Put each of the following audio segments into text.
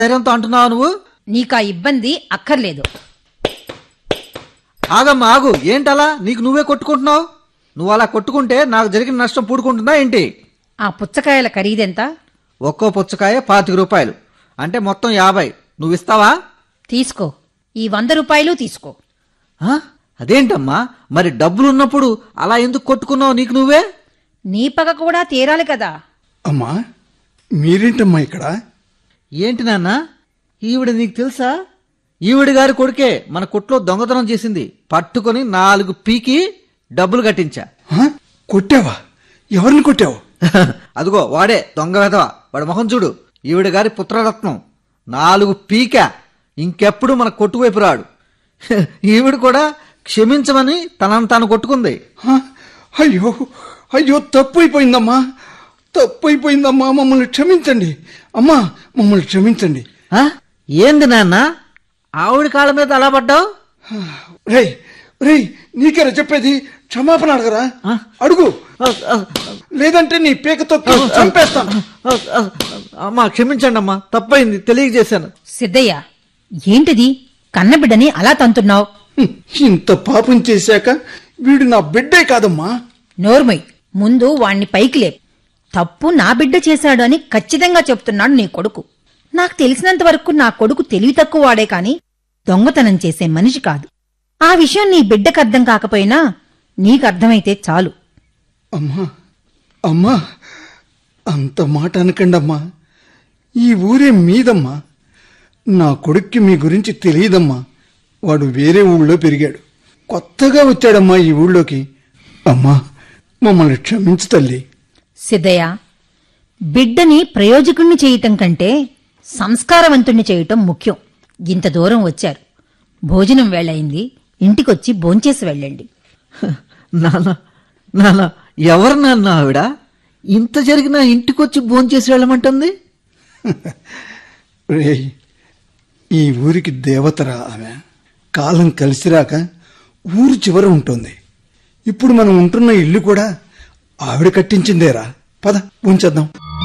ధైర్యంతో అంటున్నావు నువ్వు నీకా ఇబ్బంది అక్కర్లేదు ఆగమ్మా ఆగు ఏంటలా నీకు నువ్వే కొట్టుకుంటున్నావు నువ్వు అలా కొట్టుకుంటే నాకు జరిగిన నష్టం పూడుకుంటుందా ఏంటి ఆ పుచ్చకాయల ఖరీదెంత ఒక్కో పుచ్చకాయ పాతిక రూపాయలు అంటే మొత్తం యాభై నువ్వు ఇస్తావా తీసుకో ఈ వంద రూపాయలు తీసుకో ఆ? అదేంటమ్మా మరి డబ్బులున్నప్పుడు అలా ఎందుకు కొట్టుకున్నావు నీకు నువ్వే నీ పగ కూడా తీరాలి కదా అమ్మా మీరేంటమ్మా ఇక్కడ ఏంటి నాన్న ఈవిడ నీకు తెలుసా ఈవిడ గారి కొడుకే మన కొట్లో దొంగతనం చేసింది పట్టుకొని నాలుగు పీకి డబ్బులు కట్టించా ఆ? కొట్టావా ఎవరిని కొట్టావు అదిగో వాడే దొంగ వెధవ వాడి మొహం చూడు ఈవిడ గారి పుత్రరత్నం నాలుగు పీక ఇంకెప్పుడు మన కొట్టువైపు రాడు ఈవిడ కూడా క్షమించమని తనను తాను కొట్టుకుంది ఆ? అయ్యో అయ్యో తప్పు అయిపోయిందమ్మా తప్పు అయిపోయిందమ్మా మమ్మల్ని క్షమించండి అమ్మా మమ్మల్ని క్షమించండి ఆ? ఏంది నాన్న ఆవిడ కాళ్ళ మీద అలా పడ్డావు రేయ్ రేయ్ నీకేనా చెప్పేది క్షమాపణ అడగరా ఆ? అడుగు ఆ, ఆ, లేదంటే నీ పీకతో చంపేస్తాను ఆ, ఆ, అమ్మా క్షమించండి అమ్మా తప్పైంది తెలియజేశాను సిద్ధయ్య ఏంటిది కన్నబిడ్డని అలా తంతున్నావు హ్మ్, ఇంత పాపం చేశాక వీడు నా బిడ్డే కాదమ్మా నోర్మై ముందు వాణ్ణి పైకి లేపు తప్పు నా బిడ్డ చేశాడు అని ఖచ్చితంగా చెప్తున్నాడు నీ కొడుకు నాకు తెలిసినంత వరకు నా కొడుకు తెలివి తక్కువ వాడే కాని దొంగతనం చేసే మనిషి కాదు ఆ విషయం నీ బిడ్డకు అర్థం కాకపోయినా నీకు అర్థమైతే చాలు అమ్మా అమ్మా అంత మాట అనకండి అమ్మా ఈ ఊరే మీదమ్మా నా కొడుక్కి మీ గురించి తెలియదమ్మా వాడు వేరే ఊళ్ళో పెరిగాడు కొత్తగా వచ్చాడమ్మా ఈ ఊళ్ళోకి అమ్మా మమ్మల్ని క్షమించు తల్లి సిద్ధయ్య బిడ్డని ప్రయోజకుణ్ణి చేయటం కంటే సంస్కారవంతుణ్ణి చేయటం ముఖ్యం ఇంత దూరం వచ్చారు భోజనం వేళయింది ఇంటికొచ్చి భోంచేసి వెళ్ళండి నాన్న నాన్న ఎవరు నాన్న ఆవిడ ఇంత జరిగినా ఇంటికొచ్చి భోంచేసి వెళ్ళమంటుంది రేయ్ ఈ ఊరికి దేవతరా ఆమె కాలం కలిసిరాక ఊరు చివర ఉంటుంది ఇప్పుడు మనం ఉంటున్న ఇల్లు కూడా ఆవిడ కట్టించిందేరా పద ఉంచేద్దాం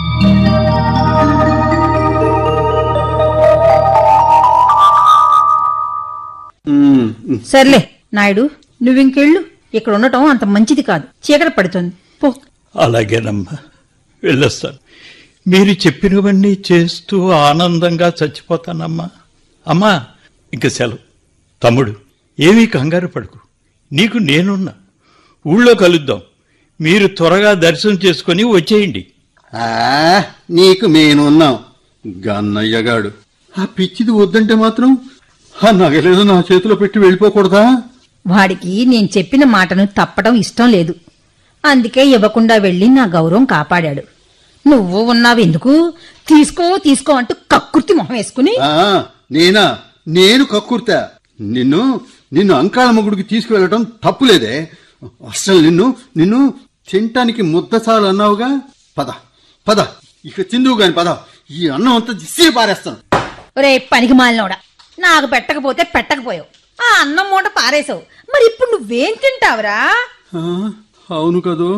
సర్లే నాయుడు నువ్వింకెళ్ళు ఇక్కడ ఉండటం అంత మంచిది కాదు చీకటి పడుతుంది పో అలాగేనమ్మా వెళ్ళొస్తాను మీరు చెప్పినవన్నీ చేస్తూ ఆనందంగా చచ్చిపోతానమ్మా అమ్మా ఇంక సెలవు తమ్ముడు ఏమీ కంగారు పడుకు నీకు నేనున్నా ఊళ్ళో కలుద్దాం మీరు త్వరగా దర్శనం చేసుకొని వచ్చేయండి ఆ, నీకు మేనున్నాం గన్నయ్యగాడు ఆ పిచ్చిది వద్దంటే మాత్రం ఆ నగలేదో నా చేతిలో పెట్టి వెళ్ళిపోకూడదా వాడికి నేను చెప్పిన మాటను తప్పటం ఇష్టం లేదు అందుకే ఇవ్వకుండా వెళ్ళి నా గౌరవం కాపాడాడు నువ్వు ఉన్నావెందుకు తీసుకో తీసుకో అంటూ కక్కుర్తి మొహం వేసుకుని ఆ, నేనా నేను కక్కుర్తా నిన్ను నిన్ను అంకాళమ్మ గుడికి తీసుకువెళ్ళటం తప్పులేదే అసలు నిన్ను నిన్ను తినటానికి ముద్ద చాలు అన్నావుగా పద పద ఇక తిందువు గాని పద ఈ అన్నం అంతా దిస్తే పారేస్తాను రే పనికి మాలినోడా నాకు పెట్టకపోతే పెట్టకపోయావు ఆ అన్నం మూట పారేసావు మరి ఇప్పుడు నువ్వేం తింటావురా ఆ, అవును కదూ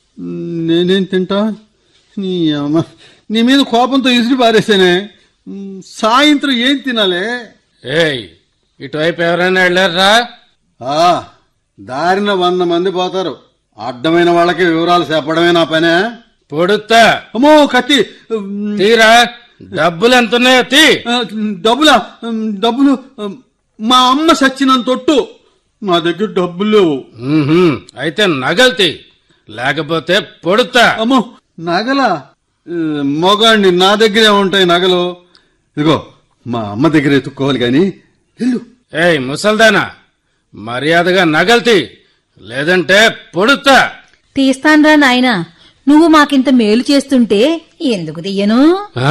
నేనేం తింటా నీ అమ్మ నీ మీద కోపంతో ఇసిరి పారేసానే మ్, సాయంత్రం ఏం తినాలే ఏయ్ ఇటువైపు ఎవరైనా వెళ్ళారా ఆ దారిన వంద మంది పోతారు అడ్డమైన వాళ్ళకి వివరాలు చెప్పడమే నా పనే పొడుతా అమ్మో కత్తి మ్, తీరా డబ్బులు ఎంత ఉన్నాయో తీ ఆ, డబ్బులా మ్, డబ్బులు మ్, మా అమ్మ సచ్చినంత తొట్టు నా దగ్గర డబ్బులు లేవు మ్మ్హ్మ్. అయితే నగలు తీ లేకపోతే పొడుతా అమ్మో నగల మొగాడిని నా దగ్గరే ఉంటాయి నగలు ఇదిగో మా అమ్మ దగ్గర ఎత్తుక్కోవాలి గాని వెళ్ళు ఏయ్ ముసల్దానా మర్యాదగా నగలు తీ లేదంటే పొడుతా తీస్తాన్రా నాయనా నువ్వు మాకింత మేలు చేస్తుంటే ఎందుకు తీయను ఆ?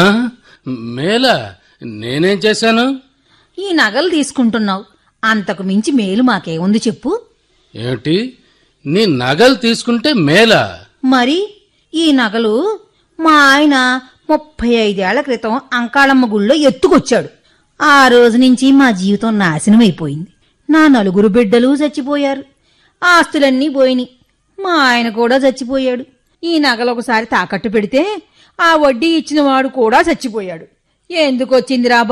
మేలా నేనేం చేశాను ఈ నగలు తీసుకుంటున్నావు అంతకు మించి మేలు మాకేముంది చెప్పు ఏమిటి నీ నగలు తీసుకుంటే మేలా మరి ఈ నగలు మా ఆయన ముప్పై ఐదేళ్ల క్రితం అంకాళమ్మ గుళ్ళో ఎత్తుకొచ్చాడు ఆ రోజు నుంచి మా జీవితం నాశనం అయిపోయింది నా నలుగురు బిడ్డలు చచ్చిపోయారు ఆస్తులన్నీ పోయినాయి మా ఆయన కూడా చచ్చిపోయాడు ఈ నగలు ఒకసారి తాకట్టు పెడితే ఆ వడ్డీ ఇచ్చిన వాడు కూడా చచ్చిపోయాడు ఎందుకొచ్చిందిరా